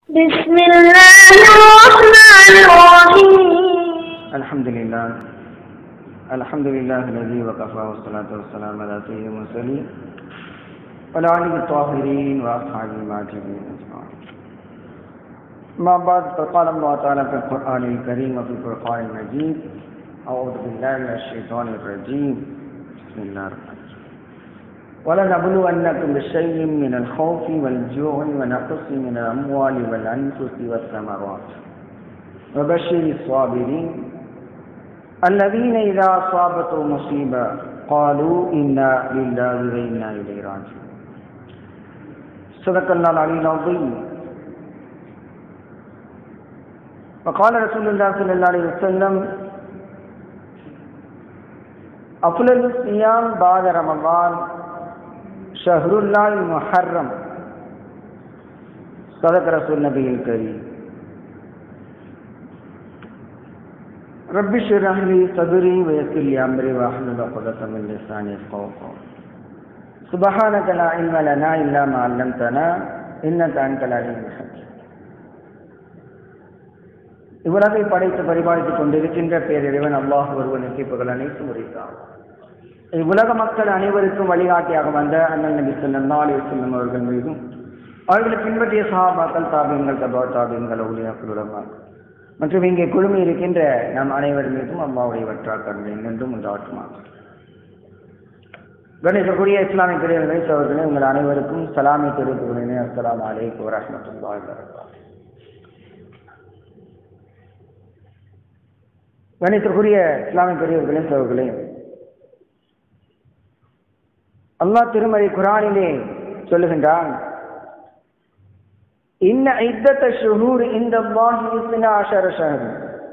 بسم الله الرحمن الرحيم الحمد لله الحمد لله الذي وكفى والصلاة والسلام على سيد المرسلين وعلى آله الطاهرين وأصحابه المعجبين أجمعين ما بعد فقال الله تعالى في القرآن الكريم وفي القرآن المجيد أعوذ بالله من الشيطان الرجيم بسم الله الرحمن الرحيم ولنبلونكم بشيء من الخوف والجوع ونقص من الأموال والأنفس والثمرات وبشر الصابرين الذين إذا أصابتهم مصيبة قالوا إنا لله وإنا إليه راجعون صدق الله العلي العظيم وقال رسول الله صلى الله عليه وسلم أفضل الصيام بعد رمضان شهر الله المحرم صدق رسول النبي الكريم رب اشرح لي صدري ويسر لي امري واحلل عقدة من لساني يفقهوا قولي سبحانك لا علم لنا الا ما علمتنا انك انت العليم الحكيم இவ்வுலகை படைத்து பரிபாலித்துக் கொண்டிருக்கின்ற பேரிறைவன் அல்லாஹ் ஒருவனுக்கு புகழ் அனைத்து முறைத்தான் இவ்வுலக மக்கள் அனைவருக்கும் வழிகாட்டியாக வந்த அண்ணன் நபி ஸல்லல்லாஹு அலைஹி வஸல்லம் அவர்கள் மீதும் அவர்களை பின்பற்றிய சஹாபாக்கள் தாபியங்கள் தபா தாபியங்கள் ஊழியாக்கள் உலமா மற்றும் இங்கே குழுமி இருக்கின்ற நம் அனைவர் மீதும் அம்மாவுடைய வற்றாக்கர்கள் என்றும் உண்டாட்டுமா கணிக்கக்கூடிய இஸ்லாமிய பிரிவுகளை சோதனை உங்கள் அனைவருக்கும் சலாமை தெரிவித்துக் கொள்கிறேன் அஸ்லாம் அலைக்கும் வரமத்துல்லாஹி வரகாத்துஹு கணித்திற்குரிய இஸ்லாமிய பெரியவர்களே சோர்களே அல்லாஹ் திருமறை குரானிலே சொல்லுகின்றான் இன்ன இத்தத்த ஷுஹூர் இந்த இஸ்னா அஷர ஷஹர்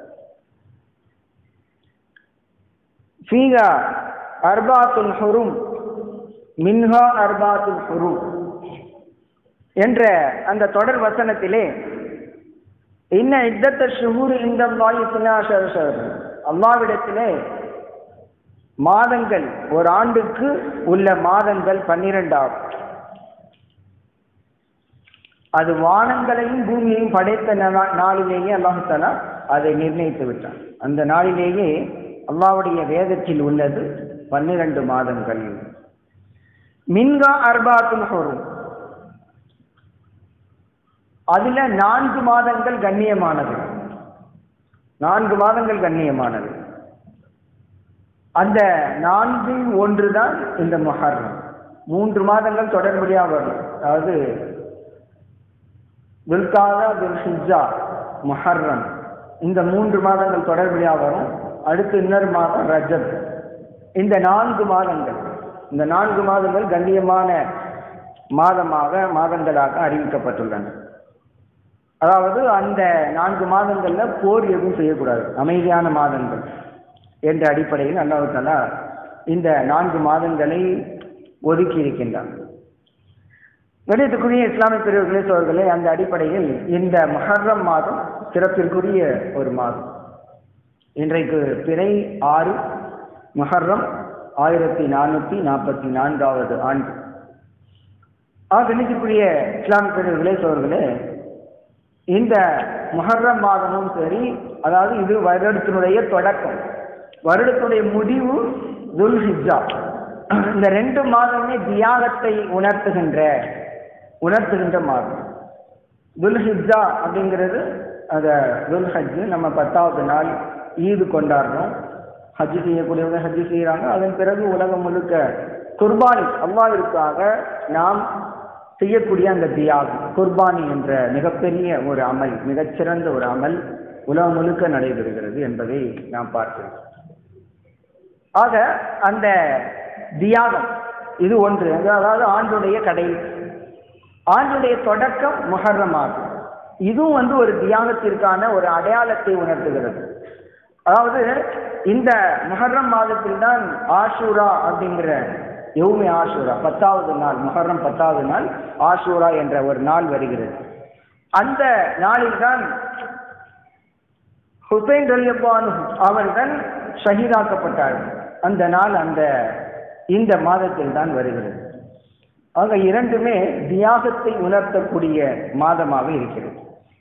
ஃபீகா அர்பாத்துல் ஹுரும் மின்ஹா அர்பாத்துல் ஹுரும் என்ற அந்த தொடர் வசனத்திலே இன்ன இத்தத்த ஷுஹூர் இந்த இஸ்னா அஷர ஷஹர் அல்லாவிடத்திலே மாதங்கள் ஒரு ஆண்டுக்கு உள்ள மாதங்கள் பன்னிரெண்டாகும் அது வானங்களையும் பூமியையும் படைத்த நாளிலேயே அல்லாஹாலா அதை நிர்ணயித்து விட்டான் அந்த நாளிலேயே அல்லாவுடைய வேதத்தில் உள்ளது பன்னிரண்டு மாதங்கள் மின்கா அர்பாத்துல் ஹொரும் அதுல நான்கு மாதங்கள் கண்ணியமானது நான்கு மாதங்கள் கண்ணியமானது அந்த நான்கில் ஒன்றுதான் இந்த மொஹர்ரம் மூன்று மாதங்கள் தொடர்படியாக வரும் அதாவது துல்காதா துல்ஹிஜா மொஹர்ரம் இந்த மூன்று மாதங்கள் தொடர்படியாக வரும் அடுத்து இன்னொரு மாதம் ரஜப் இந்த நான்கு மாதங்கள் இந்த நான்கு மாதங்கள் கண்ணியமான மாதமாக மாதங்களாக அறிவிக்கப்பட்டுள்ளன அதாவது அந்த நான்கு மாதங்கள்ல போர் எதுவும் செய்யக்கூடாது அமைதியான மாதங்கள் என்ற அடிப்படையில் அல்லாஹாலா இந்த நான்கு மாதங்களை ஒதுக்கி இருக்கின்றார் கணியத்துக்குரிய இஸ்லாமிய பிரிவுகளே சோர்களே அந்த அடிப்படையில் இந்த மஹர்ரம் மாதம் சிறப்பிற்குரிய ஒரு மாதம் இன்றைக்கு பிறை ஆறு மஹர்ரம் ஆயிரத்தி நானூற்றி நாற்பத்தி நான்காவது ஆண்டு ஆ கணிக்கக்கூடிய இஸ்லாமிய பிரிவுகளே சோர்களே இந்த மொஹர்ரம் மாதமும் சரி அதாவது இது வருடத்தினுடைய தொடக்கம் வருடத்துடைய முடிவு துல்ஹிஜா இந்த ரெண்டு மாதமே தியாகத்தை உணர்த்துகின்ற உணர்த்துகின்ற மாதம் துல்ஹிஜா அப்படிங்கிறது அந்த துல்ஹஜ் நம்ம பத்தாவது நாள் ஈது கொண்டாடுறோம் ஹஜ் செய்யக்கூடியவங்க ஹஜ் செய்கிறாங்க அதன் பிறகு உலகம் முழுக்க குர்பானி அல்லாவிற்காக நாம் செய்யக்கூடிய அந்த தியாகம் குர்பானி என்ற மிகப்பெரிய ஒரு அமல் மிகச்சிறந்த ஒரு அமல் உலகம் முழுக்க நடைபெறுகிறது என்பதை நாம் பார்க்கிறோம் ஆக அந்த தியாகம் இது ஒன்று அதாவது ஆண்டுடைய கடை ஆண்டுடைய தொடக்கம் முகர்றமாகும் இதுவும் வந்து ஒரு தியாகத்திற்கான ஒரு அடையாளத்தை உணர்த்துகிறது அதாவது இந்த முகர்ரம் மாதத்தில் தான் ஆஷூரா அப்படிங்கிற யௌமி ஆஷூரா பத்தாவது நாள் முகர்ரம் பத்தாவது நாள் ஆஷூரா என்ற ஒரு நாள் வருகிறது அந்த நாளில் தான் ஹுசைன் ரலியப்பான் அவர்கள் ஷஹீதாக்கப்பட்டார்கள் அந்த நாள் அந்த இந்த மாதத்தில் தான் வருகிறது ஆக இரண்டுமே தியாகத்தை உணர்த்தக்கூடிய மாதமாக இருக்கிறது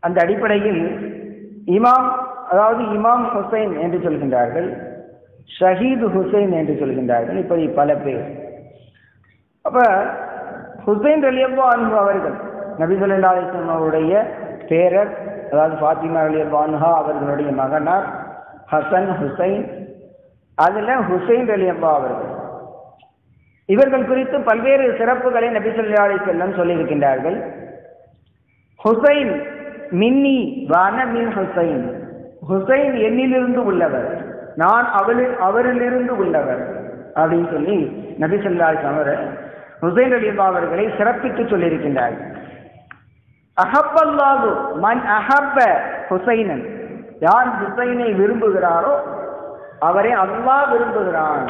அந்த அடிப்படையில் இமாம் அதாவது இமாம் ஹுசைன் என்று சொல்கின்றார்கள் ஷஹீது ஹுசைன் என்று சொல்கின்றார்கள் இப்படி பல பேர் அப்ப ஹுசைன் ரலியல்லா அன்பு அவர்கள் நபி சொல்லா அலிஸ்லாம் அவருடைய பேரர் அதாவது ஃபாத்திமா ரலியல்லா அன்ஹா அவர்களுடைய மகனார் ஹசன் ஹுசைன் அதுல ஹுசைன் ரலியல்லா அவர்கள் இவர்கள் குறித்து பல்வேறு சிறப்புகளை நபி சொல்லா அலிஸ்லாம் சொல்லியிருக்கின்றார்கள் ஹுசைன் மின்னி வான மின் ஹுசைன் ஹுசைன் என்னிலிருந்து உள்ளவர் நான் அவளில் அவரிலிருந்து உள்ளவர் அப்படின்னு சொல்லி நபி சொல்லா அவர் ஹுசைன் அலிபா அவர்களை சிறப்பித்து சொல்லியிருக்கின்றார் அஹப்பல்லாஹு மன் அஹப்ப ஹுசைனன் யார் ஹுசைனை விரும்புகிறாரோ அவரை அல்லாஹ் விரும்புகிறான்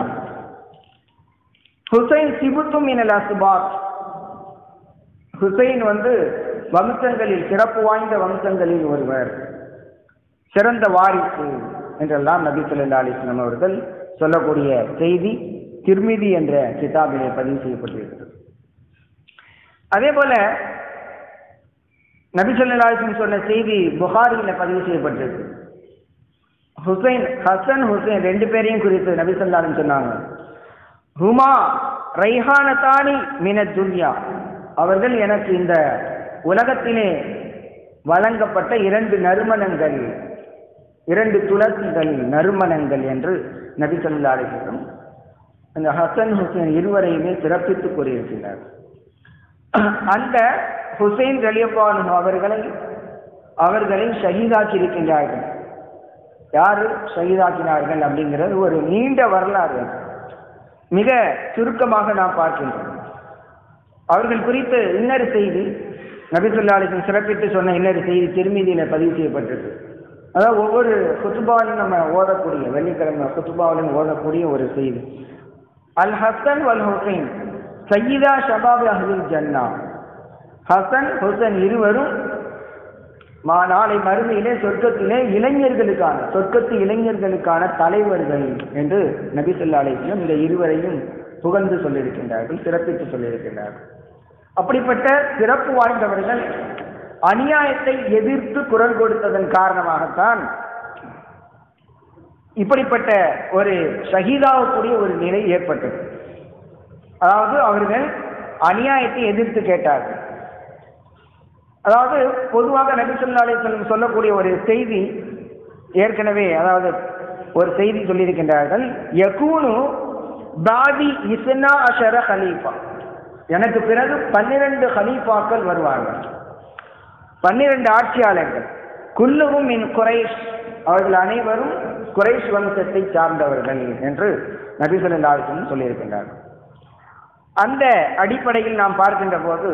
ஹுசைன் சிபுத்தும் இனல் அசுபாத் ஹுசைன் வந்து வம்சங்களில் சிறப்பு வாய்ந்த வம்சங்களில் ஒருவர் சிறந்த வாரிசு என்றெல்லாம் நபி சொல்லா அலிஸ்லாம் அவர்கள் சொல்லக்கூடிய செய்தி திருமிதி என்ற கிதாபிலே பதிவு செய்யப்பட்டிருக்கிறது அதே போல நபி சொல்லா அலிஸ்லாம் சொன்ன செய்தி புகாரியில் பதிவு செய்யப்பட்டிருக்கு ஹுசைன் ஹசன் ஹுசைன் ரெண்டு பேரையும் குறித்து நபி சொல்லாலும் சொன்னாங்க ஹுமா ரைஹானதானி மின துன்யா அவர்கள் எனக்கு இந்த உலகத்திலே வழங்கப்பட்ட இரண்டு நறுமணங்கள் இரண்டு துளசிகள் நறுமணங்கள் என்று நபி சொல்லா அலிஸ்லம் அந்த ஹசன் ஹுசைன் இருவரையுமே சிறப்பித்து கூறியிருக்கிறார் அந்த ஹுசைன் ரலியப்பானு அவர்களை அவர்களை ஷஹீதாக்கி இருக்கின்றார்கள் யாரு ஷஹீதாக்கினார்கள் அப்படிங்கிறது ஒரு நீண்ட வரலாறு மிக சுருக்கமாக நாம் பார்க்கின்றோம் அவர்கள் குறித்து இன்னொரு செய்தி நபிசுல்லாலிசன் சிறப்பித்து சொன்ன இன்னொரு செய்தி திருமீதியில பதிவு செய்யப்பட்டிருக்கு அதாவது ஒவ்வொரு குத்துபாவிலும் நம்ம ஓதக்கூடிய வெள்ளிக்கிழமை குத்துபாவிலும் ஓதக்கூடிய ஒரு செய்தி அல் ஹசன் வல் ஹுசைன் சையீதா ஷபாப் அஹ்லில் ஜன்னா ஹசன் ஹுசன் இருவரும் மா நாளை மறுமையிலே சொர்க்கத்திலே இளைஞர்களுக்கான சொர்க்கத்து இளைஞர்களுக்கான தலைவர்கள் என்று நபி சொல்லா அலிஸ்லம் இந்த இருவரையும் புகழ்ந்து சொல்லியிருக்கின்றார்கள் சிறப்பித்து சொல்லியிருக்கின்றார்கள் அப்படிப்பட்ட சிறப்பு வாய்ந்தவர்கள் அநியாயத்தை எதிர்த்து குரல் கொடுத்ததன் காரணமாகத்தான் இப்படிப்பட்ட ஒரு ஷஹீதாகக்கூடிய ஒரு நிலை ஏற்பட்டது அதாவது அவர்கள் அநியாயத்தை எதிர்த்து கேட்டார்கள் அதாவது பொதுவாக நபி சொல்லா அலிஸ்லம் சொல்லக்கூடிய ஒரு செய்தி ஏற்கனவே அதாவது ஒரு செய்தி சொல்லியிருக்கின்றார்கள் யகூனு பாதி இஸ்னா அஷர ஹலீஃபா எனக்கு பிறகு பன்னிரண்டு ஹலீஃபாக்கள் வருவார்கள் பன்னிரண்டு ஆட்சியாளர்கள் குல்லுவும் மின் குறைஷ் அவர்கள் அனைவரும் குறைஷ் வம்சத்தை சார்ந்தவர்கள் என்று நபி சொல்லா அலிஸ்லம் சொல்லியிருக்கின்றார்கள் அந்த அடிப்படையில் நாம் பார்க்கின்ற போது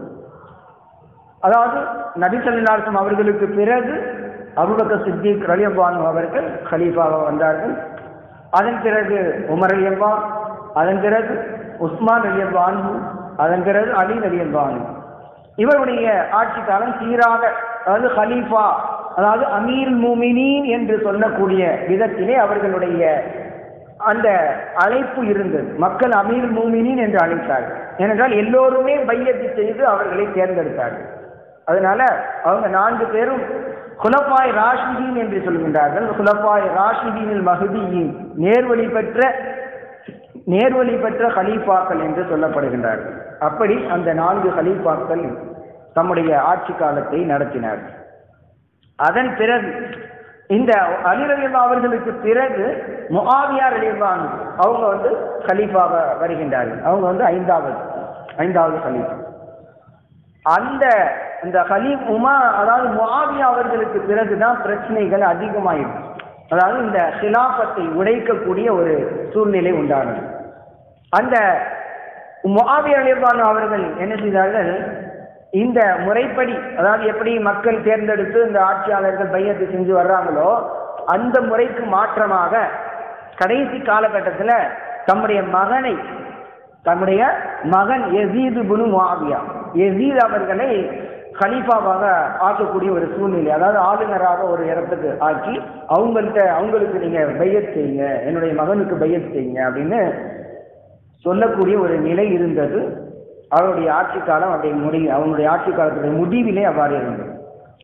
அதாவது நபி சல்லாஸ்லம் அவர்களுக்கு பிறகு அபுபக்க சித்திக் ரலியப்பானு அவர்கள் ஹலீஃபாவாக வந்தார்கள் அதன் பிறகு உமர் அலியம்பா அதன் பிறகு உஸ்மான் அலியம்பானு அதன் பிறகு அலி அலியம்பானு இவருடைய ஆட்சி காலம் சீராக அதாவது ஹலீஃபா அதாவது அமீர் மூமினீன் என்று சொல்லக்கூடிய விதத்திலே அவர்களுடைய அந்த அழைப்பு இருந்தது மக்கள் அமீர் மூமினின் என்று அழைத்தார்கள் ஏனென்றால் எல்லோருமே பையத்து செய்து அவர்களை தேர்ந்தெடுத்தார்கள் அதனால அவங்க நான்கு பேரும் குலப்பாய் ராஷிதீன் என்று சொல்கின்றார்கள் குலப்பாய் ராஷிதீனில் மகுதியின் நேர்வழி பெற்ற நேர்வழி பெற்ற ஹலீஃபாக்கள் என்று சொல்லப்படுகின்றார்கள் அப்படி அந்த நான்கு ஹலீஃபாக்கள் தம்முடைய ஆட்சி காலத்தை நடத்தினார்கள் அதன் பிறகு இந்த அலிரலியல்லா அவர்களுக்கு பிறகு முகாவியார் அலியல்லான் அவங்க வந்து கலீஃபாக வருகின்றார்கள் அவங்க வந்து ஐந்தாவது ஐந்தாவது கலீஃபா அந்த இந்த ஹலீஃப் உமா அதாவது முஆவியா அவர்களுக்கு பிறகுதான் பிரச்சனைகள் அதிகமாயிடும் அதாவது இந்த சிலாபத்தை உடைக்கக்கூடிய ஒரு சூழ்நிலை உண்டானது அந்த முஆவியா அலிர்பானு அவர்கள் என்ன செய்தார்கள் இந்த முறைப்படி அதாவது எப்படி மக்கள் தேர்ந்தெடுத்து இந்த ஆட்சியாளர்கள் பையத்தை செஞ்சு வர்றாங்களோ அந்த முறைக்கு மாற்றமாக கடைசி காலகட்டத்தில் தம்முடைய மகனை தம்முடைய மகன் எசீது புனு முஆவியா எசீத் அவர்களை கலீஃபாவாக ஆக்கக்கூடிய ஒரு சூழ்நிலை அதாவது ஆளுநராக ஒரு இடத்துக்கு ஆக்கி அவங்கள்ட்ட அவங்களுக்கு நீங்க பையத் செய்யுங்க என்னுடைய மகனுக்கு பையத் செய்யுங்க அப்படின்னு சொல்லக்கூடிய ஒரு நிலை இருந்தது அவருடைய ஆட்சி காலம் அப்படி முடி அவனுடைய ஆட்சி காலத்துடைய முடிவிலே அவ்வாறு இருந்தது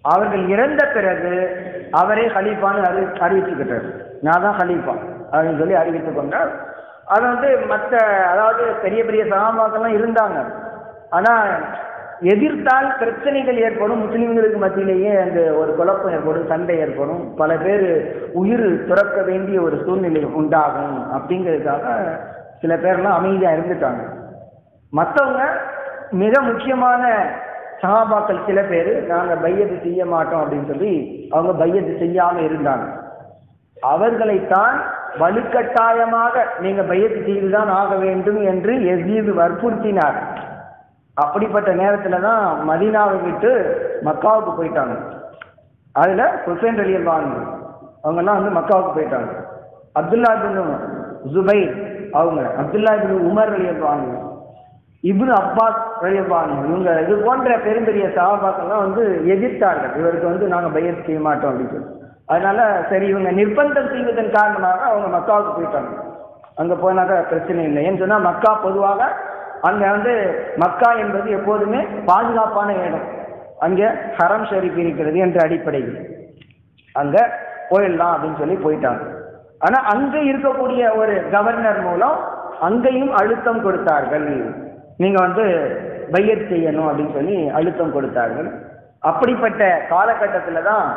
அவர்கள் இறந்த பிறகு அவரே ஹலீஃபான்னு அறி அறிவிச்சுக்கிட்டார் நான் தான் ஹலீஃபா அப்படின்னு சொல்லி அறிவித்து கொண்டார் அது வந்து மற்ற அதாவது பெரிய பெரிய சகாபாக்கெல்லாம் இருந்தாங்க ஆனால் எதிர்த்தால் பிரச்சனைகள் ஏற்படும் முஸ்லிம்களுக்கு மத்தியிலேயே அந்த ஒரு குழப்பம் ஏற்படும் சண்டை ஏற்படும் பல பேர் உயிர் துறக்க வேண்டிய ஒரு சூழ்நிலை உண்டாகும் அப்படிங்கிறதுக்காக சில பேர்லாம் அமைதியாக இருந்துட்டாங்க மற்றவங்க மிக முக்கியமான சகாபாக்கள் சில பேர் நாங்கள் பையத்து செய்ய மாட்டோம் அப்படின்னு சொல்லி அவங்க பையத்து செய்யாமல் இருந்தாங்க அவர்களைத்தான் வலுக்கட்டாயமாக நீங்க பையத்து செய்துதான் ஆக வேண்டும் என்று எசீது வற்புறுத்தினார் அப்படிப்பட்ட நேரத்துல தான் மதீனாவை விட்டு மக்காவுக்கு போயிட்டாங்க அதுல ஹுசைன் அலியல் வாங்க அவங்கெல்லாம் வந்து மக்காவுக்கு போயிட்டாங்க அப்துல்லா பின் ஜுபைர் அவங்க அப்துல்லா பின் உமர் அலியல் வாங்க இப்னு அப்பாஸ் ரலியல்லாஹு இவங்க இது போன்ற பெரும்பெரிய சகாபாக்கெல்லாம் வந்து எதிர்த்தார்கள் இவருக்கு வந்து நாங்க பையத் செய்ய மாட்டோம் அப்படின்னு சொல்லி அதனால சரி இவங்க நிர்பந்தம் செய்வதன் காரணமாக அவங்க மக்காவுக்கு போயிட்டாங்க அங்க போனாக்க பிரச்சனை இல்லை ஏன்னு சொன்னா மக்கா பொதுவாக அங்க வந்து மக்கா என்பது எப்போதுமே பாதுகாப்பான இடம் அங்க ஹரம் ஷரீஃப் இருக்கிறது என்ற அடிப்படையில் அங்க போயிடலாம் அப்படின்னு சொல்லி போயிட்டாங்க ஆனா அங்க இருக்கக்கூடிய ஒரு கவர்னர் மூலம் அங்கேயும் அழுத்தம் கொடுத்தார்கள் நீங்க வந்து பையத் செய்யணும் அப்படின்னு சொல்லி அழுத்தம் கொடுத்தார்கள் அப்படிப்பட்ட காலகட்டத்துல தான்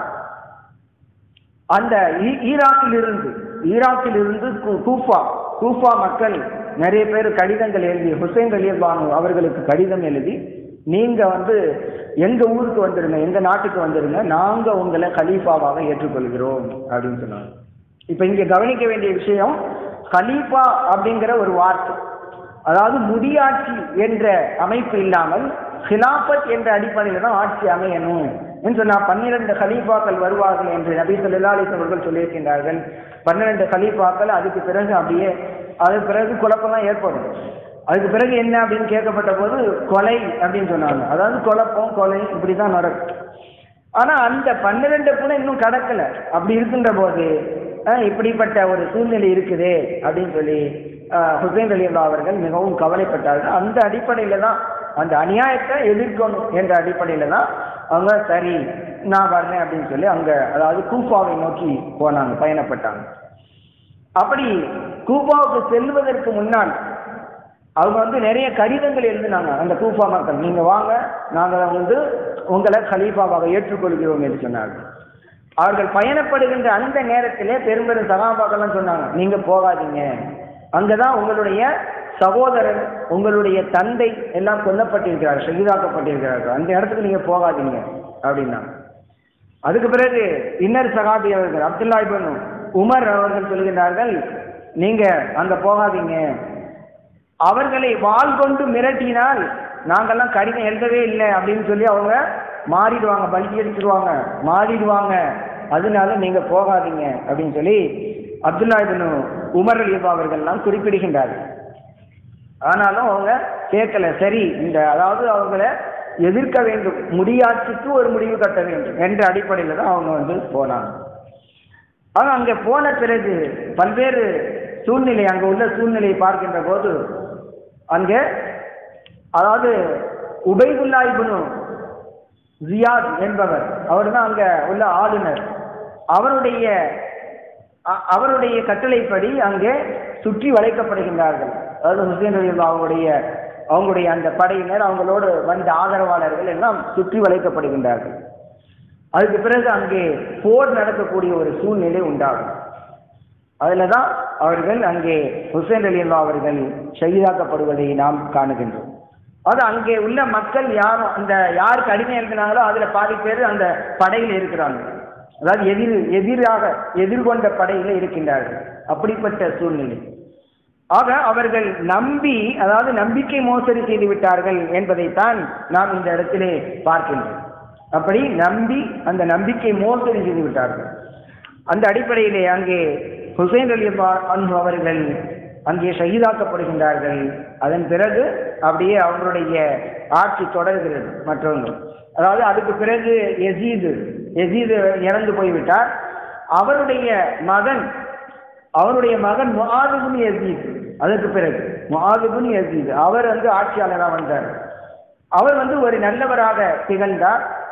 அந்த ஈ- ஈராக்கில் இருந்து ஈராக்கில் இருந்து கூ- கூஃபா கூஃபா மக்கள் நிறைய பேர் கடிதங்கள் எழுதி ஹுசைன் அலியல்லானு அவர்களுக்கு கடிதம் எழுதி நீங்க வந்து எங்க ஊருக்கு வந்துருங்க எங்க நாட்டுக்கு வந்துருங்க நாங்க உங்களை கலீஃபாவாக ஏற்றுக்கொள்கிறோம் அப்படின்னு சொன்னாங்க இப்ப இங்க கவனிக்க வேண்டிய விஷயம் கலீஃபா அப்படிங்கிற ஒரு வார்த்தை அதாவது முடியாட்சி என்ற அமைப்பு இல்லாமல் ஹிலாபத் என்ற அடிப்படையில் தான் ஆட்சி அமையணும் என்று சொன்னா பன்னிரண்டு கலீஃபாக்கள் வருவார்கள் என்று நபி ஸல்லல்லாஹு அலைஹி வஸல்லம் அவர்கள் சொல்லியிருக்கின்றார்கள் பன்னிரண்டு கலீஃபாக்கள் அதுக்கு பிறகு அப்படியே அதுக்கு பிறகு குழப்பம்லாம் ஏற்படும் அதுக்கு பிறகு என்ன அப்படின்னு கேட்கப்பட்ட போது கொலை அப்படின்னு சொன்னாங்க அதாவது குழப்பம் கொலை இப்படி தான் நடக்கும் ஆனா அந்த பன்னிரெண்டு கூட இன்னும் கடக்கல அப்படி இருக்கின்ற போது அஹ், இப்படிப்பட்ட ஒரு சூழ்நிலை இருக்குதே அப்படின்னு சொல்லி அஹ், ஹுசைன் அலி அல்லா அவர்கள் மிகவும் கவலைப்பட்டார்கள் அந்த அடிப்படையில தான் அந்த அநியாயத்தை எதிர்க்கணும் என்ற அடிப்படையில தான் அவங்க சரி நான் வரேன் அப்படின்னு சொல்லி அங்க அதாவது கூஃபாவை நோக்கி போனாங்க பயணப்பட்டாங்க அப்படி கூஃபாவுக்கு செல்வதற்கு முன்னால் அவங்க வந்து நிறைய கடிதங்கள் எழுதினாங்க அந்த கூஃபா மக்கள் நீங்க வாங்க நாங்கள் வந்து உங்களை கலீஃபாவாக ஏற்றுக்கொள்கிறோம் என்று சொன்னார்கள் அவர்கள் பயணப்படுகின்ற அந்த நேரத்திலே பெரும்பெரும் சகாபாக்கெல்லாம் சொன்னாங்க நீங்க போகாதீங்க அங்கதான் உங்களுடைய சகோதரர் உங்களுடைய தந்தை எல்லாம் கொல்லப்பட்டிருக்கிறார்கள் ஷஹீதாக்கப்பட்டிருக்கிறார்கள் அந்த இடத்துக்கு நீங்க போகாதீங்க அப்படின்னாங்க அதுக்கு பிறகு இன்னர் சகாபி அவர்கள் அப்துல்லா இப்னு உமர் அவர்கள் சொல்கின்றார்கள் நீங்க அங்க போகாதீங்க அவர்களை வாள் கொண்டு மிரட்டினால் நாங்கெல்லாம் கடிதம் எழுதவே இல்லை அப்படின்னு சொல்லி அவங்க மாறிடுவாங்க பல்கி அடிச்சிடுவாங்க மாறிடுவாங்க அதனால நீங்க போகாதீங்க அப்படின்னு சொல்லி அப்துல்லா இப்னு உமர் அலிபா அவர்கள்லாம் குறிப்பிடுகின்றார்கள் ஆனாலும் அவங்க கேட்கல சரி இந்த அதாவது அவங்கள எதிர்க்க வேண்டும் முடியாட்சிக்கு ஒரு முடிவு கட்ட வேண்டும் என்ற அடிப்படையில் தான் அவங்க வந்து போனாங்க ஆனால் அங்கே போன பிறகு பல்வேறு சூழ்நிலை அங்கே உள்ள சூழ்நிலையை பார்க்கின்ற போது அங்கே அதாவது உபைதுல்லா இப்னு ஜியாத் என்பவர் அவர் தான் அங்கே உள்ள ஆளுநர் அவருடைய அ- அவருடைய கட்டளைப்படி அங்கே சுற்றி வளைக்கப்படுகின்றார்கள் அதாவது ஹுசேன் அலி அவங்களுடைய அவங்களுடைய அந்த படையினர் அவங்களோடு வந்த ஆதரவாளர்கள் எல்லாம் சுற்றி வளைக்கப்படுகின்றார்கள் அதுக்கு பிறகு அங்கே போர் நடக்கக்கூடிய ஒரு சூழ்நிலை உண்டாகும் அதில் தான் அவர்கள் அங்கே ஹுசேன் அலி அவர்கள் ஷஹீதாக்கப்படுவதை நாம் காணுகின்றோம் அது அங்கே உள்ள மக்கள் யாரும் அந்த யாருக்கு அடிமை எழுதினாங்களோ அதில் பாதி பேர் அந்த படையில் இருக்கிறாங்க அதாவது எதிர் எதிராக எதிர்கொண்ட படையில் இருக்கின்றார்கள் அப்படிப்பட்ட சூழ்நிலை ஆக அவர்கள் நம்பி அதாவது நம்பிக்கை மோசடி செய்து விட்டார்கள் என்பதைத்தான் நாம் இந்த இடத்திலே பார்க்கின்றோம் அப்படி நம்பி அந்த நம்பிக்கை மோசடி செய்து விட்டார்கள் அந்த அடிப்படையிலே அங்கே ஹுசைன் அலி அன்பு அவர்கள் அங்கே ஷஹீதாக்கப்படுகின்றார்கள் அதன் பிறகு அப்படியே அவங்களுடைய ஆட்சி தொடர்கிறது மற்றவங்க அதாவது அதுக்கு பிறகு எசீது எசீது இறந்து போய்விட்டார் அவருடைய மகன் அவருடைய மகன் முஆதுபுன் யசீத் அதற்கு பிறகு முஆதுபுன் யசீத் அவர் வந்து ஆட்சியாளராக வந்தார் அவர் வந்து ஒரு நல்லவராக திகழ்ந்தார்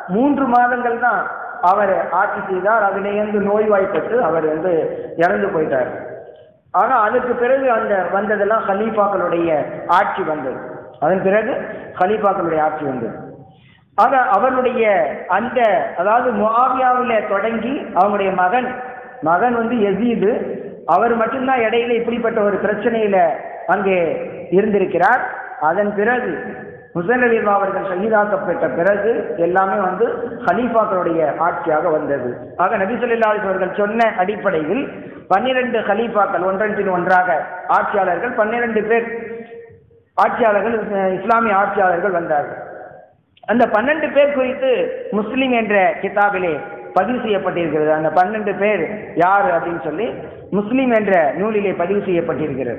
மூன்று மாதங்கள் தான் அவர் ஆட்சி செய்தார் அதிலேருந்து நோய்வாய்ப்பட்டு அவர் வந்து இறந்து போயிட்டார் ஆனா அதுக்கு பிறகு அந்த வந்ததெல்லாம் ஹலீஃபாக்களுடைய ஆட்சி வந்தது அதன் பிறகு ஹலீஃபாக்களுடைய ஆட்சி வந்தது ஆக அவருடைய அந்த அதாவது முஆவியாவில தொடங்கி அவங்களுடைய மகன் மகன் வந்து யசீது அவர் மட்டும்தான் இடையில இப்படிப்பட்ட ஒரு பிரச்சனையில அங்கே இருந்திருக்கிறார் அதன் பிறகு ஹுசைன் அலி அவர்கள் ஷஹீதாக்கப்பட்ட பிறகு எல்லாமே வந்து ஹலீஃபாக்களுடைய ஆட்சியாக வந்தது ஆக நபி ஸல்லல்லாஹு அலைஹி அவர்கள் சொன்ன அடிப்படையில் பன்னிரண்டு ஹலீஃபாக்கள் ஒன்றன் பின் ஒன்றாக ஆட்சியாளர்கள் பன்னிரண்டு பேர் ஆட்சியாளர்கள் அஹ், இஸ்லாமிய ஆட்சியாளர்கள் வந்தார்கள் அந்த பன்னெண்டு பேர் குறித்து முஸ்லிம் என்ற கிதாபிலே பதிவு செய்யப்பட்டிருக்கிறது அந்த பன்னெண்டு பேர் யார் அப்படின்னு சொல்லி முஸ்லிம் என்ற நூலிலே பதிவு செய்யப்பட்டிருக்கிறது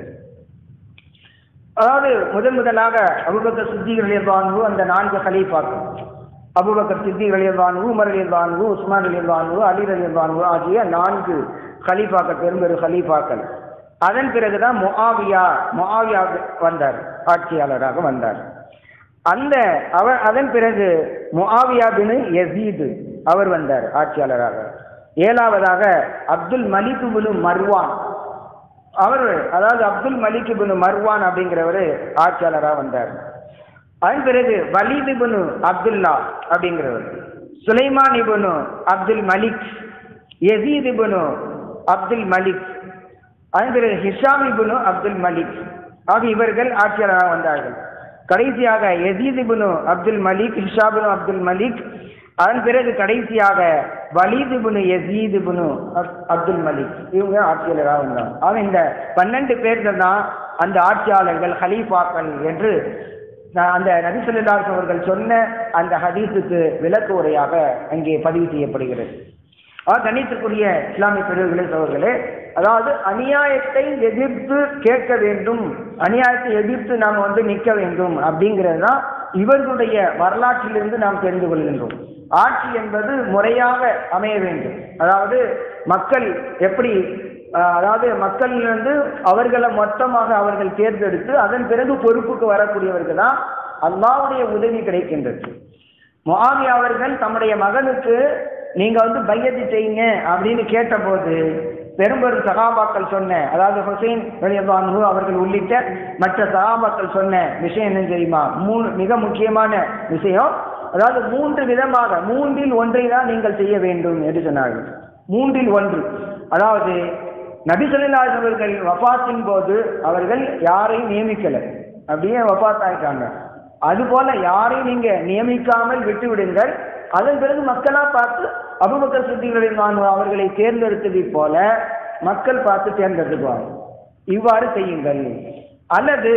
அதாவது முதன் முதலாக அபுபக்கர் சித்திக் அலியல்வானு அந்த நான்கு ஹலீஃபாக்கள் அபுபக்கர் சித்திக் அலியல்வானு உமர் அலியல்வானு உஸ்மான் அலியல்வானு அலி அலியல்வானு ஆகிய நான்கு ஹலீஃபாக்கள் பெரும்பெரு ஹலீஃபாக்கள் அதன் பிறகுதான் முஆவியா முஆவியா வந்தார் ஆட்சியாளராக வந்தார் அந்த அவர் அதன் பிறகு முஆவியா பின் யசீது அவர் வந்தார் ஆட்சியாளராக ஏழாவதாக அப்துல் மலிக் பின் மர்வான் அவர் அதாவது அப்துல் மலிக் பின் மர்வான் அப்படிங்கிறவர் ஆட்சியாளராக வந்தார் அதன் பிறகு வலீத் இப்னு அப்துல்லா அப்படிங்கிறவர் சுலைமான் இப்னு அப்துல் மலிக் யசீத் இப்னு அப்துல் மலிக் அதன் பிறகு ஹிஷாம் இப்னு அப்துல் மலிக் ஆகிய இவர்கள் ஆட்சியாளராக வந்தார்கள் கடைசியாக யசீத் இப்னு அப்துல் மலிக் ஹிஷாபின் அப்துல் மலிக் அதன் பிறகு கடைசியாக வலீத் இப்னு யசீத் இப்னு அப்- அப்துல் மலிக் இவங்க ஆட்சியாளராக வந்தாங்க ஆக இந்த பன்னெண்டு பேர்கள் தான் அந்த ஆட்சியாளர்கள் ஹலீஃபாக்கள் என்று நான் அந்த நபி ஸல்லல்லாஹு அலைஹி அவர்கள் சொன்ன அந்த ஹதீஸுக்கு விளக்கு உரையாக அங்கே பதிவு செய்யப்படுகிறது ஆக கணித்துக்குரிய இஸ்லாமிய பிரிவுகளே சோர்களே அதாவது அநியாயத்தை எதிர்த்து கேட்க வேண்டும் அநியாயத்தை எதிர்த்து நாம் வந்து நிற்க வேண்டும் அப்படிங்கிறது தான் இவர்களுடைய வரலாற்றிலிருந்து நாம் தெரிந்து கொள்கின்றோம் ஆட்சி என்பது முறையாக அமைய வேண்டும் அதாவது மக்கள் எப்படி அஹ், அதாவது மக்கள் வந்து அவர்களை மொத்தமாக அவர்கள் தேர்ந்தெடுத்து அதன் பிறகு பொறுப்புக்கு வரக்கூடியவர்கள் தான் அல்லாவுடைய உதவி கிடைக்கின்றது முஆவியா அவர்கள் தம்முடைய மகனுக்கு நீங்க வந்து பையத்து செய்யுங்க அப்படின்னு கேட்டபோது பெரும்பெரும் சகாபாக்கள் சொன்ன அதாவது ஹுசைன் ரலியல்லாஹு அவர்கள் உள்ளிட்ட மற்ற சகாபாக்கள் சொன்ன விஷயம் என்ன தெரியுமா மூணு மிக முக்கியமான விஷயம் அதாவது மூன்று விதமாக மூன்றில் ஒன்றை தான் நீங்கள் செய்ய வேண்டும் என்று சொன்னார்கள் மூன்றில் ஒன்று அதாவது நபி ஸல்லல்லாஹு அலைஹி அவர்கள் வஃபாத்தின் போது அவர்கள் யாரையும் நியமிக்கல அப்படியே வஃபாத் ஆயிட்டாங்க அதுபோல யாரையும் நீங்க நியமிக்காமல் விட்டு விடுங்கள் அதன் பிறகு மக்களா பார்த்து அபுபக்கர் சித்திகளின் அவர்களை தேர்ந்தெடுத்ததை போல மக்கள் பார்த்து தேர்ந்தெடுத்துக்குவாங்க இவ்வாறு செய்யுங்கள் அல்லது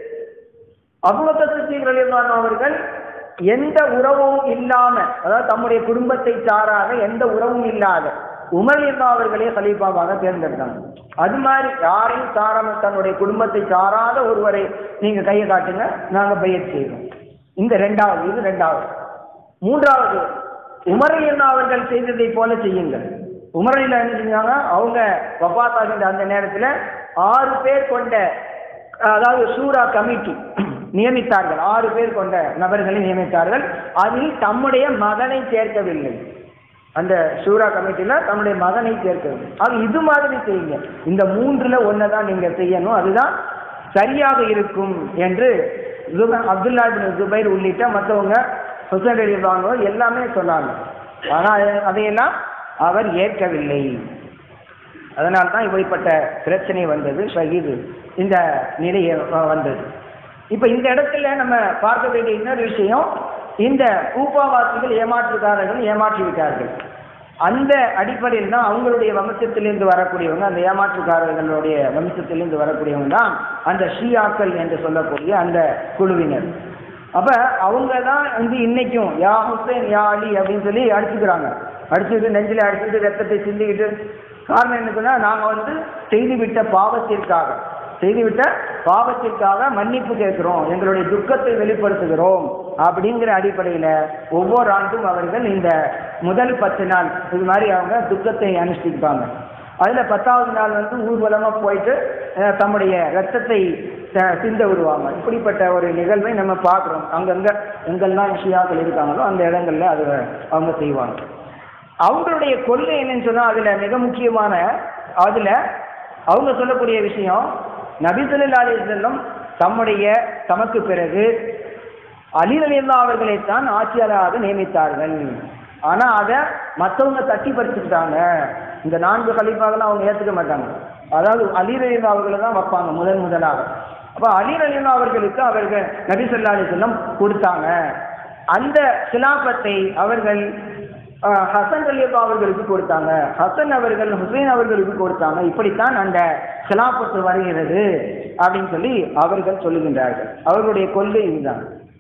அபுபக்கர் சித்திகளின் அவர்கள் எந்த உறவும் இல்லாம அதாவது தம்முடைய குடும்பத்தை சாராத எந்த உறவும் இல்லாத உமர் இல்லா அவர்களே கலீஃபாவாக தேர்ந்தெடுத்தாங்க அது மாதிரி யாரையும் சாராம தன்னுடைய குடும்பத்தை சாராத ஒருவரை நீங்க கையை காட்டுங்க நாங்க பயிற்சி செய்வோம் இந்த ரெண்டாவது இது ரெண்டாவது மூன்றாவது உமரையண்ணா அவர்கள் செய்ததை போல செய்யுங்கள் உமரையில் என்ன செஞ்சாங்க அவங்க வபாத்தாகின்ற அந்த நேரத்தில் ஆறு பேர் கொண்ட அதாவது சூரா கமிட்டி நியமித்தார்கள் ஆறு பேர் கொண்ட நபர்களை நியமித்தார்கள் அதில் தம்முடைய மகனை சேர்க்கவில்லை அந்த சூரா கமிட்டியில தம்முடைய மகனை சேர்க்கவில்லை ஆக இது மாதிரி செய்யுங்க இந்த மூன்றுல ஒன்றை தான் நீங்க செய்யணும் அதுதான் சரியாக இருக்கும் என்று ஜுபை- அப்துல்லா பின் ஜுபைர் உள்ளிட்ட மற்றவங்க ஹுசைன் அலி வாங்குவோர் எல்லாமே சொன்னாங்க ஆனால் அதையெல்லாம் அவர் ஏற்கவில்லை அதனால் தான் இப்படிப்பட்ட பிரச்சனை வந்தது ஷஹீது இந்த நிலையை அஹ், வந்தது இப்போ இந்த இடத்துல நம்ம பார்க்க வேண்டிய இன்னொரு விஷயம் இந்த கூப்பாவாசிகள் ஏமாற்றுக்காரர்கள் ஏமாற்றி விட்டார்கள் அந்த அடிப்படையில் தான் அவங்களுடைய வம்சத்திலிருந்து வரக்கூடியவங்க அந்த ஏமாற்றுக்காரர்களுடைய வம்சத்திலிருந்து வரக்கூடியவங்க தான் அந்த ஷியாக்கள் என்று சொல்லக்கூடிய அந்த குழுவினர் அப்ப அவங்க தான் வந்து இன்னைக்கும் யா ஹுசைன் யா அலி அப்படின்னு சொல்லி அடிச்சுக்கிறாங்க அடிச்சுக்கிட்டு நெஞ்சில அடிச்சுக்கிட்டு ரத்தத்தை சிந்திக்கிட்டு காரணம் என்னதுன்னா நாங்க வந்து செய்துவிட்ட பாவத்திற்காக செய்துவிட்ட பாவத்திற்காக மன்னிப்பு கேட்கிறோம் எங்களுடைய துக்கத்தை வெளிப்படுத்துகிறோம் அப்படிங்கிற அடிப்படையில ஒவ்வொரு ஆண்டும் அவர்கள் இந்த முதல் பத்து நாள் இது மாதிரி அவங்க துக்கத்தை அனுஷ்டிப்பாங்க அதுல பத்தாவது நாள் வந்து ஊர்வலமா போயிட்டு அஹ், தம்முடைய ரத்தத்தை த- சிந்த விடுவாங்க இப்படிப்பட்ட ஒரு நிகழ்வை நம்ம பார்க்குறோம் அங்கங்க எங்கெல்லாம் ஷியாக்கள் இருக்காங்களோ அந்த இடங்கள்ல அது அவங்க செய்வாங்க அவங்களுடைய கொள்கை என்னன்னு சொன்னா அதுல மிக முக்கியமான அதுல அவங்க சொல்லக்கூடிய விஷயம் நபிசல்லா அலிசல்லம் தம்முடைய தமக்கு பிறகு அலி அலில்லா அவர்களைத்தான் ஆட்சியாளராக நியமித்தார்கள் ஆனா அதை மற்றவங்க தட்டி பறிச்சுக்கிட்டாங்க இந்த நான்கு கலிப்பாக்கெல்லாம் அவங்க ஏத்துக்க மாட்டாங்க அதாவது அலி அலில்லா அவர்களை தான் வைப்பாங்க முதன் முதலாக அப்ப அலி அலில்லா அவர்களுக்கு அவர்கள் நபி சொல்லா அலிசல்லம் கொடுத்தாங்க அந்த சிலாபத்தை அவர்கள் ஆஹ், ஹசன் அலியப்பா அவர்களுக்கு கொடுத்தாங்க ஹசன் அவர்கள் ஹுசைன் அவர்களுக்கு கொடுத்தாங்க இப்படித்தான் அந்த சிலாபத்து வருகிறது அப்படின்னு சொல்லி அவர்கள் சொல்லுகின்றார்கள் அவர்களுடைய கொள்கை இதுதான்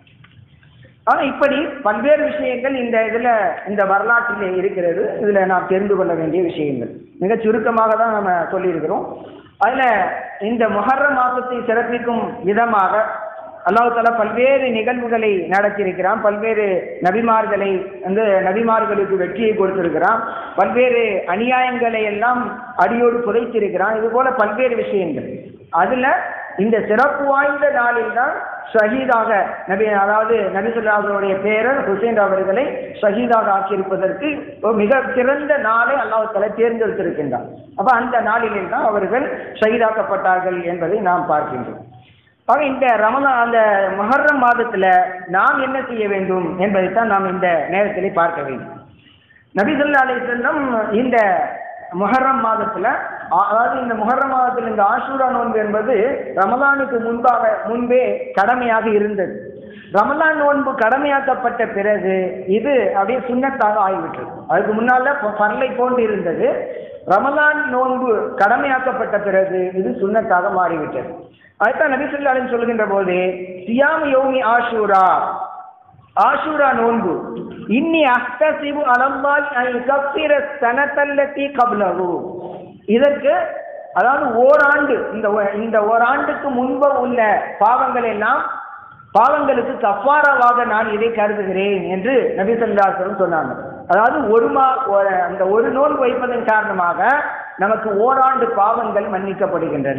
ஆனா இப்படி பல்வேறு விஷயங்கள் இந்த இதுல இந்த வரலாற்றிலே இருக்கிறது இதுல நாம் தெரிந்து கொள்ள வேண்டிய விஷயங்கள் மிக சுருக்கமாக தான் நம்ம சொல்லியிருக்கிறோம் அதுல இந்த முஹர்ரம் மாசத்தை சிறப்பிக்கும் விதமாக அல்லாஹ் தஆலா பல்வேறு நிகழ்வுகளை நடத்தியிருக்கிறான் பல்வேறு நபிமார்களை வந்து நபிமார்களுக்கு வெற்றியை கொடுத்திருக்கிறான் பல்வேறு அநியாயங்களை எல்லாம் அடியோடு புதைத்திருக்கிறான் இது போல பல்வேறு விஷயங்கள் அதுல இந்த சிறப்பு வாய்ந்த நாளில் தான் ஷஹீதாக நபி அதாவது நபிசுல்லாவுடைய பேரர் ஹுசைன் அவர்களை ஷஹீதாக ஆக்கியிருப்பதற்கு ஒரு மிக சிறந்த நாளை அல்லாஹ் தலை தேர்ந்தெடுத்திருக்கின்றான் அப்ப அந்த நாளிலே தான் அவர்கள் ஷஹீதாக்கப்பட்டார்கள் என்பதை நாம் பார்க்கின்றோம் ஆக இந்த ரமலா அந்த மஹர்ரம் மாதத்துல நாம் என்ன செய்ய வேண்டும் என்பதைத்தான் நாம் இந்த நேரத்திலே பார்க்க வேண்டும் நபிசல்லா அலிசல்லம் இந்த முஹர்ரம் மாதத்துல அ- அதாவது இந்த முஹர்ரம் மாதத்தில் இந்த ஆஷூரா நோன்பு என்பது ரமலானுக்கு முன்பாக முன்பே கடமையாக இருந்தது ரமலான் நோன்பு கடமையாக்கப்பட்ட பிறகு இது அப்படியே சுண்ணத்தாக ஆகிவிட்டது அதுக்கு முன்னால ப- பரலை போன்று இருந்தது ரமலான் நோன்பு கடமையாக்கப்பட்ட பிறகு இது சுண்ணத்தாக மாறிவிட்டது அதுதான் நபிசுல்லாலும் சொல்கின்ற போது சியாம் யோமி ஆஷூரா ஆஷூரா நோன்பு இன்னி அஹ்தசிபு அலல்லாஹி அன் யுகஃபிர சனத்தல்லதி கப்லஹு இதற்கு அதாவது ஓராண்டு இந்த ஒ- இந்த ஓராண்டுக்கு முன்பு உள்ள பாவங்கள் எல்லாம் பாவங்களுக்கு கஃபாராவாக நான் இதை கருதுகிறேன் என்று நபி சல்லாசரும் சொன்னாங்க அதாவது ஒரு மா ஒரு- அந்த ஒரு நோன்பு வைப்பதன் காரணமாக நமக்கு ஓராண்டு பாவங்கள் மன்னிக்கப்படுகின்றன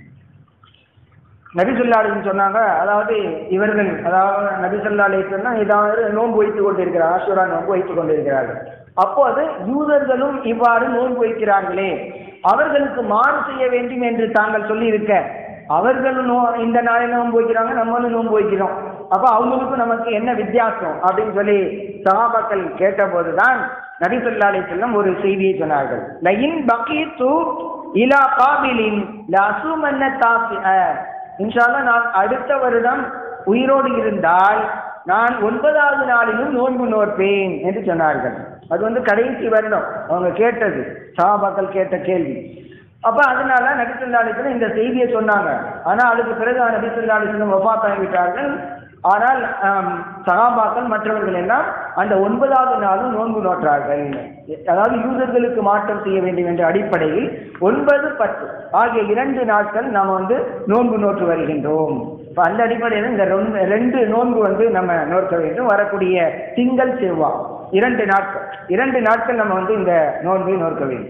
நபிசல்லாலின்னு சொன்னாங்க அதாவது இவர்கள் அதாவது நபிசல்லாலை சொன்னா ஏதாவது நோன்பு வைத்துக் கொண்டிருக்கிறார் ஆஷுரா நோன்பு வைத்துக் கொண்டிருக்கிறார்கள் அப்போது யூதர்களும் இவ்வாறு நோன்பு வைக்கிறார்களே அவர்களுக்கு மாறு செய்ய வேண்டும் என்று தாங்கள் சொல்லியிருக்க அவர்களும் நோ இந்த நாளில் நோன்பு வைக்கிறாங்க நம்மளும் நோன்பு வைக்கிறோம் அப்ப அவங்களுக்கும் நமக்கு என்ன வித்தியாசம் அப்படின்னு சொல்லி சகாபாக்கள் கேட்டபோதுதான் நபி சொல்லா செல்லம் ஒரு செய்தியை சொன்னார்கள் லயின் பக்கீத்து இலா காபிலின் லசுமன்ன தாசி இன்ஷால்லா நான் அடுத்த வருடம் உயிரோடு இருந்தால் நான் ஒன்பதாவது நாளிலும் நோன்பு நோற்பேன் என்று சொன்னார்கள் அது வந்து கடைசி வருடம் அவங்க கேட்டது சஹாபாக்கள் கேட்ட கேள்வி அப்ப அதனால நபிசுல்லாலிசனம் இந்த செய்தியை சொன்னாங்க ஆனா அதுக்கு பிறகு நபிசுல்லாலிசனம் வஃபாத்தாகி விட்டார்கள் ஆனால் ஆம், சகாபாக்கள் மற்றவர்கள் எல்லாம் அந்த ஒன்பதாவது நாளும் நோன்பு நோற்றார்கள் அதாவது யூதர்களுக்கு மாற்றம் செய்ய வேண்டும் என்ற அடிப்படையில் ஒன்பது பத்து ஆகிய இரண்டு நாட்கள் நாம் வந்து நோன்பு நோற்று வருகின்றோம் இப்ப அந்த அடிப்படையில் இந்த ரெண்டு ரெண்டு நோன்பு வந்து நம்ம நோற்க வேண்டும் வரக்கூடிய திங்கள் செவ்வாய் இரண்டு நாட்கள் இரண்டு நாட்கள் நம்ம வந்து இந்த நோன்பை நோற்க வேண்டும்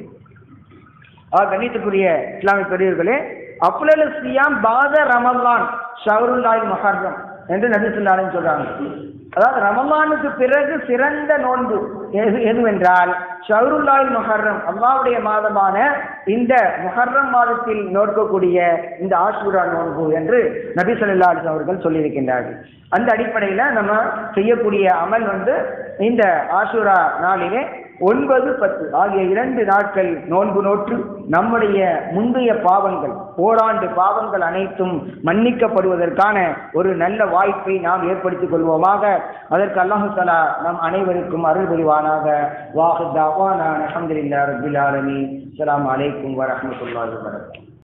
ஆ கண்ணியத்துக்குரிய இஸ்லாமிய பெரியவர்களே அப்லல் சியாம் பாத ரமலான் ஷவருல்லாய் மஹர்ரம் என்று நபி சொல்லாலும் சொல்றாங்க அதாவது ரமலானுக்கு பிறகு சிறந்த நோன்பு எது எதுவென்றால் ஷவருல்லாய் முஹர்ரம் அல்லாவுடைய மாதமான இந்த முஹர்ரம் மாதத்தில் நோக்கக்கூடிய இந்த ஆஷூரா நோன்பு என்று நபி ஸல்லல்லாஹு அலைஹி அவர்கள் சொல்லியிருக்கின்றார்கள் அந்த அடிப்படையில் நம்ம செய்யக்கூடிய அமல் வந்து இந்த ஆஷூரா நாளிலே ஒன்பது பத்து ஆகிய இரண்டு நாட்கள் நோன்பு நோற்று நம்முடைய முந்தைய பாவங்கள் ஓராண்டு பாவங்கள் அனைத்தும் மன்னிக்கப்படுவதற்கான ஒரு நல்ல வாய்ப்பை நாம் ஏற்படுத்திக் கொள்வோமாக அதற்கு அல்லாஹு தலா நம் அனைவருக்கும் அருள் புரிவானாக வாஹு தாவான அலமதுல்லா ரபில் ஆலமி அஸ்ஸலாமு அலைக்கும் வரஹ்மத்துல்லாஹி வபரகாத்துஹு